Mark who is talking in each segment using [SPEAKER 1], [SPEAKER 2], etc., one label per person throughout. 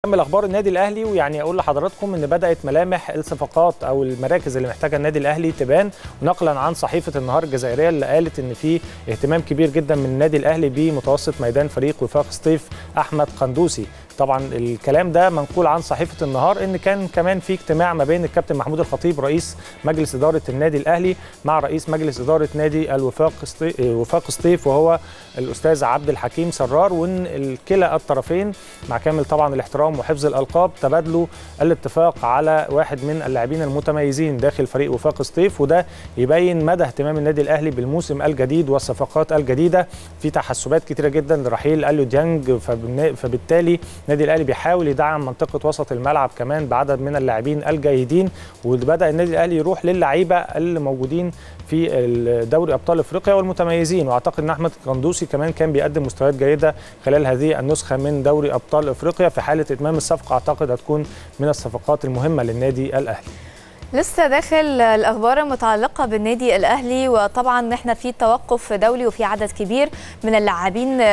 [SPEAKER 1] نكمل اخبار النادي الاهلي ويعني اقول لحضراتكم ان بدات ملامح الصفقات او المراكز اللي محتاجها النادي الاهلي تبان ونقلا عن صحيفه النهار الجزائريه اللي قالت ان في اهتمام كبير جدا من النادي الاهلي بمتوسط ميدان فريق وفاق سطيف احمد قندوسي طبعا الكلام ده منقول عن صحيفه النهار ان كان كمان في اجتماع ما بين الكابتن محمود الخطيب رئيس مجلس اداره النادي الاهلي مع رئيس مجلس اداره نادي الوفاق وفاق سطيف وهو الاستاذ عبد الحكيم سرار وان كلا الطرفين مع كامل طبعا الاحترام وحفظ الالقاب تبادلوا الاتفاق على واحد من اللاعبين المتميزين داخل فريق وفاق سطيف وده يبين مدى اهتمام النادي الاهلي بالموسم الجديد والصفقات الجديده في تحسبات كتيره جدا لرحيل اليو ديانج فبالتالي النادي الاهلي بيحاول يدعم منطقه وسط الملعب كمان بعدد من اللاعبين الجيدين وبدا النادي الاهلي يروح للعيبه اللي موجودين في دوري ابطال افريقيا والمتميزين واعتقد ان احمد قندوسي كمان كان بيقدم مستويات جيده خلال هذه النسخه من دوري ابطال افريقيا في حاله اتمام الصفقه اعتقد هتكون من الصفقات المهمه للنادي الاهلي
[SPEAKER 2] لسه داخل الاخبار المتعلقه بالنادي الاهلي وطبعا احنا في توقف دولي وفي عدد كبير من اللاعبين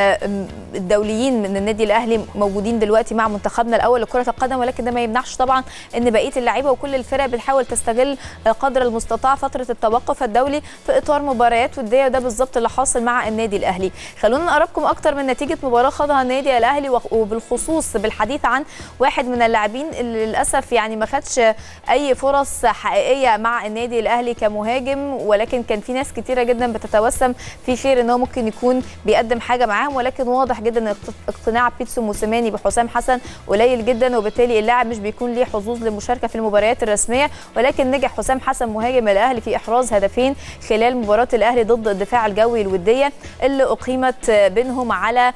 [SPEAKER 2] الدوليين من النادي الاهلي موجودين دلوقتي مع منتخبنا الاول لكره القدم ولكن ده ما يمنعش طبعا ان بقيه اللعيبه وكل الفرق بتحاول تستغل قدر المستطاع فتره التوقف الدولي في اطار مباريات وديه وده بالظبط اللي حاصل مع النادي الاهلي خلونا نقربكم اكتر من نتيجه مباراه خاضها النادي الاهلي وبالخصوص بالحديث عن واحد من اللاعبين اللي للاسف يعني ما خدش اي فرص حقيقيه مع النادي الاهلي كمهاجم ولكن كان في ناس كتيره جدا بتتوسم في خير ان هو ممكن يكون بيقدم حاجه معاهم ولكن واضح جدا ان اقتناع بيتسو موسيماني بحسام حسن قليل جدا وبالتالي اللاعب مش بيكون ليه حظوظ للمشاركه في المباريات الرسميه ولكن نجح حسام حسن مهاجم الاهلي في احراز هدفين خلال مباراه الاهلي ضد الدفاع الجوي الوديه اللي اقيمت بينهم على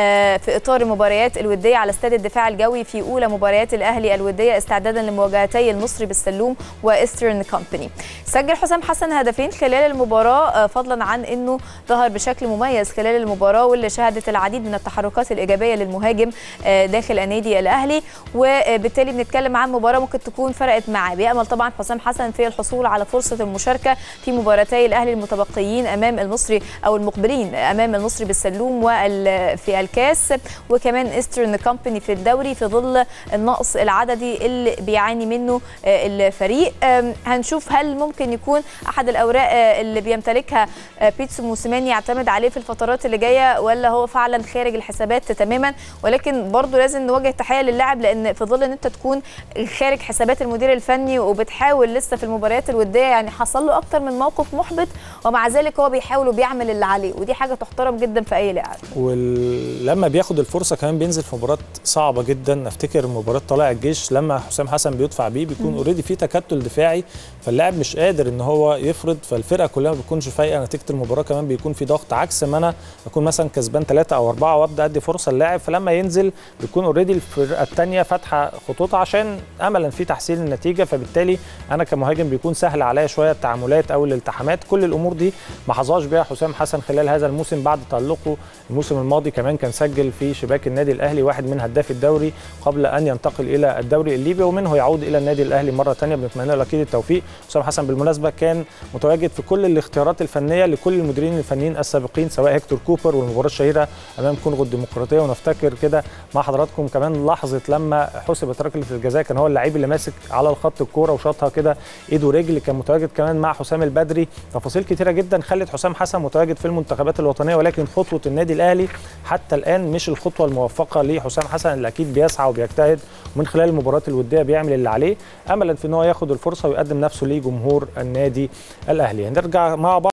[SPEAKER 2] في اطار المباريات الوديه على استاد الدفاع الجوي في اولى مباريات الاهلي الوديه استعدادا لمواجهتي المصري بالسلوم وايسترن كومباني سجل حسام حسن هدفين خلال المباراه فضلا عن انه ظهر بشكل مميز خلال المباراه واللي شهدت العديد من التحركات الايجابيه للمهاجم داخل النادي الاهلي وبالتالي بنتكلم عن مباراه ممكن تكون فرقت معاه بيامل طبعا حسام حسن في الحصول على فرصه المشاركه في مباراتي الاهلي المتبقيين امام المصري او المقبلين امام المصري بالسلوم وفي الكاس وكمان ايسترن كومباني في الدوري في ظل النقص العددي اللي بيعاني منه الفريق هنشوف هل ممكن يكون احد الاوراق اللي بيمتلكها بيتسو موسيماني يعتمد عليه في الفترات اللي جايه ولا هو فعلا خارج الحسابات تماما ولكن برضه لازم نوجه تحيه للاعب لان في ظل ان انت تكون خارج حسابات المدير الفني وبتحاول لسه في المباريات الوديه يعني حصل له اكتر من موقف محبط ومع ذلك هو بيحاول وبيعمل اللي عليه ودي حاجه تحترم جدا في اي لاعب
[SPEAKER 1] ولما بياخد الفرصه كمان بينزل في مباراه صعبه جدا افتكر مباراه طلائع الجيش لما حسام حسن بيدفع بيه بيكون اوريدي في تكتل دفاعي فاللاعب مش قادر ان هو يفرض فالفرقه كلها ما بتكونش فايقه نتيجه المباراه كمان بيكون في ضغط عكس ما انا اكون مثلا كسبان ثلاثه او اربعه وابدا ادي فرصه للاعب فلما ينزل بيكون اوريدي الفرقه الثانيه فاتحه خطوطها عشان املا في تحسين النتيجه فبالتالي انا كمهاجم بيكون سهل عليا شويه التعاملات او الالتحامات كل الامور دي ما حظاش بيها حسام حسن خلال هذا الموسم بعد تالقه الموسم الماضي كمان كان سجل في شباك النادي الاهلي واحد من هداف الدوري قبل ان ينتقل الى الدوري الليبي ومنه يعود الى النادي الاهلي مره ثانيه بنتمنى له اكيد التوفيق حسام حسن بالمناسبه كان متواجد في كل الاختيارات الفنيه لكل المديرين الفنيين السابقين سواء هيكتور كوبر والمباراه الشهيره امام كونغو الديمقراطيه ونفتكر كده مع حضراتكم كمان لحظه لما حسبت ركله الجزاء كان هو اللعيب اللي ماسك على الخط الكوره وشاطها كده ايد ورجل كان متواجد كمان مع حسام البدري تفاصيل كتيره جدا خلت حسام حسن متواجد في المنتخبات الوطنيه ولكن خطوه النادي الاهلي حتى الان مش الخطوه الموفقه لحسام حسن اللي اكيد بيسعى وبيجتهد ومن خلال المباريات الوديه بيعمل اللي عليه املا في ان هو ياخد الفرصه ويقدم نفسه لجمهور النادي الاهلي هنرجع مع بعض